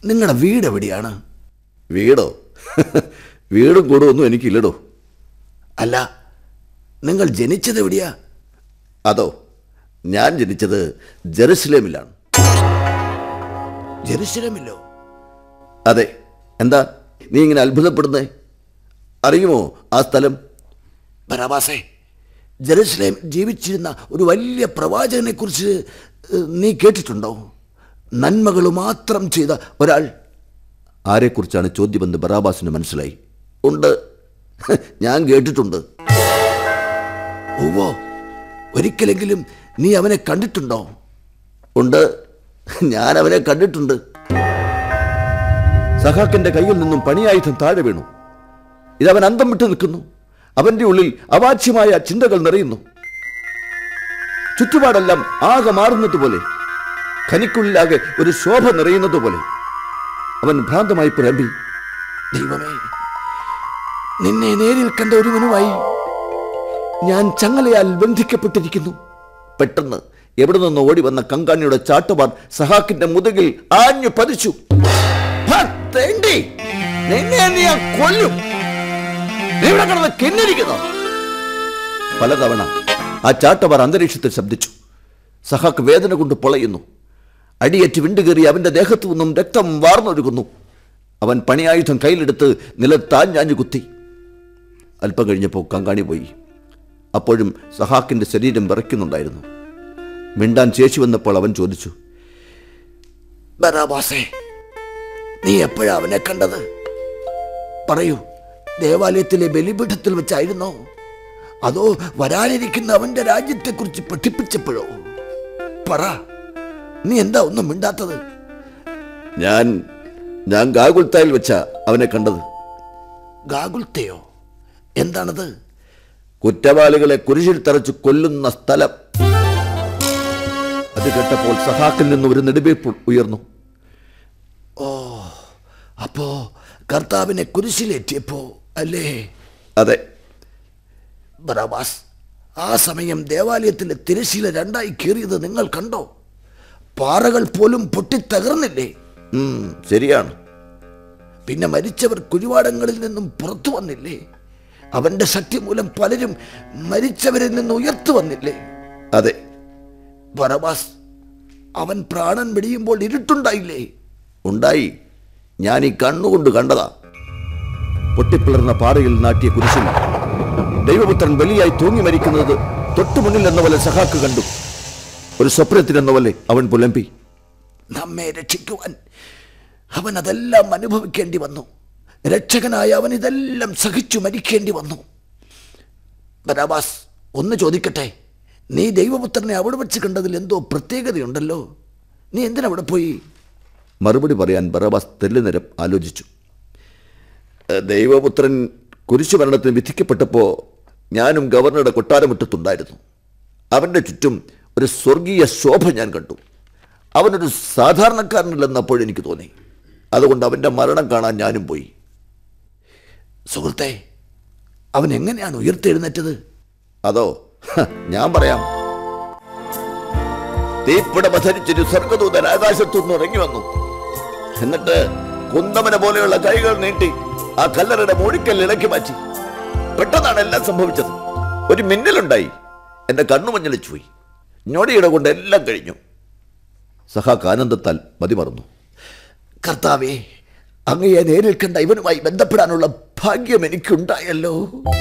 നിങ്ങളുടെ വീട് എവിടെയാണ് വീടോ വീടും കൂടും ഒന്നും എനിക്കില്ലടോ അല്ല നിങ്ങൾ ജനിച്ചത് എവിടെയാ അതോ ഞാൻ ജനിച്ചത് ജെറുസലേമിലാണ് ജെറുസലമില്ലോ അതെ എന്താ നീ ഇങ്ങനെ അത്ഭുതപ്പെടുന്നേ അറിയുമോ ആ സ്ഥലം ബറാബാസേ ജെറുസലേം ജീവിച്ചിരുന്ന ഒരു വലിയ പ്രവാചകനെ കുറിച്ച് നീ കേട്ടിട്ടുണ്ടോ നന്മകൾ മാത്രം ചെയ്ത ഒരാൾ ആരെക്കുറിച്ചാണ് ചോദ്യമെന്ന് ബറാബാസിന് മനസ്സിലായി ഉണ്ട് ഞാൻ കേട്ടിട്ടുണ്ട് ഓവോ ഒരിക്കലെങ്കിലും നീ അവനെ കണ്ടിട്ടുണ്ടോ ഉണ്ട് ഞാൻ അവനെ കണ്ടിട്ടുണ്ട് സഹാക്കിന്റെ കയ്യിൽ നിന്നും പണിയായുധം താഴെ വീണു ഇതവൻ അന്തം വിട്ടു നിൽക്കുന്നു അവന്റെ ഉള്ളിൽ അവാച്യമായ ചിന്തകൾ നിറയുന്നു ചുറ്റുപാടെല്ലാം ആകെ മാറുന്നത് പോലെ ഖനിക്കുള്ളിലാകെ ഒരു ശോഭ നിറയുന്നത് പോലെ അവൻ ഭ്രാന്തമായി പുരമ്പി ദൈവമേ നിന്നെ നേരിൽ കണ്ട ഒരുവനുമായി ഞാൻ ചങ്ങലയാൽ ബന്ധിക്കപ്പെട്ടിരിക്കുന്നു പെട്ടെന്ന് എവിടെ നിന്നോ ഓടി വന്ന കങ്കാണിയുടെ ചാട്ടുപാർ സഹാക്കിന്റെ മുതുകിൽ ആഞ്ഞു പതിച്ചു ഹാ, തേണ്ടി നിന്നെ നീ ഞാൻ കൊല്ലും നീ ഇവിടെ കിടന്ന് കിന്നിരിക്കുന്നു പലതവണ ആ ചാട്ടവാർ അന്തരീക്ഷത്തിൽ ശബ്ദിച്ചു സഹാക്ക് വേദന കൊണ്ട് പൊളയുന്നു അടിയേറ്റ് വിണ്ടുകയറി അവന്റെ ദേഹത്തു നിന്നും രക്തം വാർന്നൊഴുകുന്നു അവൻ പണിയായുധം കയ്യിലെടുത്ത് നിലത്താഞ്ഞാഞ്ഞു കുത്തി അല്പം കഴിഞ്ഞപ്പോൾ കങ്കാണി പോയി അപ്പോഴും സഹാക്കിന്റെ ശരീരം വിറയ്ക്കുന്നുണ്ടായിരുന്നു മിണ്ടാൻ ശേഷി വന്നപ്പോൾ അവൻ ചോദിച്ചു ബറാബാസേ നീ എപ്പോഴാ അവനെ കണ്ടത് പറയൂ ദേവാലയത്തിലെ ബലിപീഠത്തിൽ വെച്ചായിരുന്നോ അതോ വരാനിരിക്കുന്ന അവന്റെ രാജ്യത്തെക്കുറിച്ച് പഠിപ്പിച്ചപ്പോഴോ പറ നീ എന്താ ഒന്നും മിണ്ടാത്തത് ഞാൻ ഞാൻ ഗാഗുൽത്തായിൽ വെച്ച അവനെ കണ്ടത് ഗാഗുൽത്തയോ എന്താണത് കുറ്റവാളികളെ കുരിശിൽ തറച്ച് കൊല്ലുന്ന സ്ഥലം അത് കേട്ടപ്പോൾ സഹാക്കിൽ നിന്ന് ഒരു നെടുവീർപ്പ് ഉയർന്നു അപ്പോ കർത്താവിനെ കുരിശിലേറ്റിയപ്പോ അല്ലേ അതെ ബറാബാസ് ആ സമയം ദേവാലയത്തിലെ തിരശീല രണ്ടായി കീറിയത് നിങ്ങൾ കണ്ടോ പാറകൾ പോലും പൊട്ടിത്തകർന്നില്ലേ ഉം, ശരിയാണ് പിന്നെ മരിച്ചവർ കുഴിവാടങ്ങളിൽ നിന്നും പുറത്തു വന്നില്ലേ അവന്റെ ശക്തി മൂലം പലരും മരിച്ചവരിൽ നിന്ന് ഉയർത്തു വന്നില്ലേ അതെ ബറബാസ് അവൻ പ്രാണൻ വെടിയുമ്പോൾ ഇരുട്ടുണ്ടായില്ലേ ഉണ്ടായി ഞാൻ ഈ കണ്ണുകൊണ്ട് കണ്ടതാ പൊട്ടിപ്പിളർന്ന പാറയിൽ നാട്ടിയ കുരിശിൽ ദൈവപുത്രൻ ബലിയായി തൂങ്ങി മരിക്കുന്നത് തൊട്ടു മുന്നിൽ എന്ന പോലെ സഹാക്ക് കണ്ടു ഒരു സ്വപ്നത്തിലെന്ന പോലെ അവൻ പുലമ്പി നമ്മെ രക്ഷിക്കുവാൻ അവൻ അതെല്ലാം അനുഭവിക്കേണ്ടി വന്നു രക്ഷകനായ അവൻ ഇതെല്ലാം സഹിച്ചു മരിക്കേണ്ടി വന്നു ബരാബാസ് ഒന്ന് ചോദിക്കട്ടെ നീ ദൈവപുത്രനെ അവിടെ വെച്ച് കണ്ടതിൽ എന്തോ പ്രത്യേകതയുണ്ടല്ലോ നീ എന്തിനവിടെ പോയി മറുപടി പറയാൻ ബറബാസ് തെല്ലുനിരം ആലോചിച്ചു "ഏ, ദൈവപുത്രൻ കുരിശുമരണത്തിന് വിധിക്കപ്പെട്ടപ്പോൾ ഞാനും ഗവർണറുടെ കൊട്ടാരമുറ്റത്തുണ്ടായിരുന്നു അവൻ്റെ ചുറ്റും ഒരു സ്വർഗീയ ശോഭ ഞാൻ കണ്ടു അവനൊരു സാധാരണക്കാരനല്ലെന്നപ്പോഴെനിക്ക് തോന്നി അതുകൊണ്ട് അവൻ്റെ മരണം കാണാൻ ഞാനും പോയി സുഹൃത്തെ അവൻ എങ്ങനെയാണ് ഉയർത്തെഴുന്നേറ്റത് അതോ ഹ, ഞാൻ പറയാം തീപ്പിടമ ധരിച്ചൊരു സ്വർഗദൂതൻ ആകാശത്തുനിന്ന് ഇറങ്ങി വന്നു എന്നിട്ട് കുന്തമന പോലെയുള്ള കൈകൾ നീട്ടി ആ കല്ലറയുടെ മൂഴിക്കൽ ഇളക്കി മാറ്റി പെട്ടെന്നാണ് എല്ലാം സംഭവിച്ചത് ഒരു മിന്നലുണ്ടായി എന്റെ കണ്ണു മഞ്ഞളിച്ചു പോയി ഞൊടിയിട കൊണ്ട് എല്ലാം കഴിഞ്ഞു സഹാക്ക് ആനന്ദത്താൽ മതിമറന്നു കർത്താവേ അങ്ങയെ നേരിൽ കണ്ട ഇവനുമായി ബന്ധപ്പെടാനുള്ള ഭാഗ്യം എനിക്കുണ്ടായല്ലോ